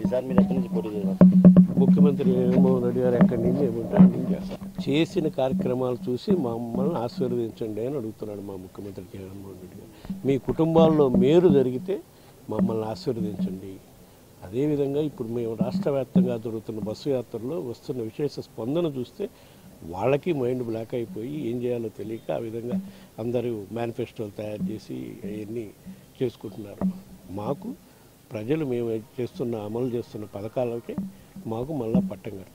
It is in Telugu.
ఈసారి మీరు ఎక్కడి నుంచి పోటీ చేయాలి ముఖ్యమంత్రి జగన్మోహన్ రెడ్డి గారు ఎక్కడి నుంచి ఏమంటే అక్కడి నుంచి చేస్తారు చేసిన కార్యక్రమాలు చూసి మమ్మల్ని ఆశీర్వదించండి అని అడుగుతున్నాడు మా ముఖ్యమంత్రి జగన్మోహన్ రెడ్డి గారు మీ కుటుంబాల్లో మేలు జరిగితే మమ్మల్ని ఆశీర్వదించండి అదేవిధంగా ఇప్పుడు మేము రాష్ట్ర వ్యాప్తంగా జరుగుతున్న బస్సు యాత్రలో వస్తున్న విశేష స్పందన చూస్తే వాళ్ళకి మైండ్ బ్లాక్ అయిపోయి ఏం చేయాలో తెలియక ఆ విధంగా అందరూ మేనిఫెస్టోలు తయారు చేసి అవన్నీ చేసుకుంటున్నారు మాకు ప్రజలు మేము చేస్తున్న అమలు చేస్తున్న పథకాలకి మాకు మళ్ళా పట్టం కడతారు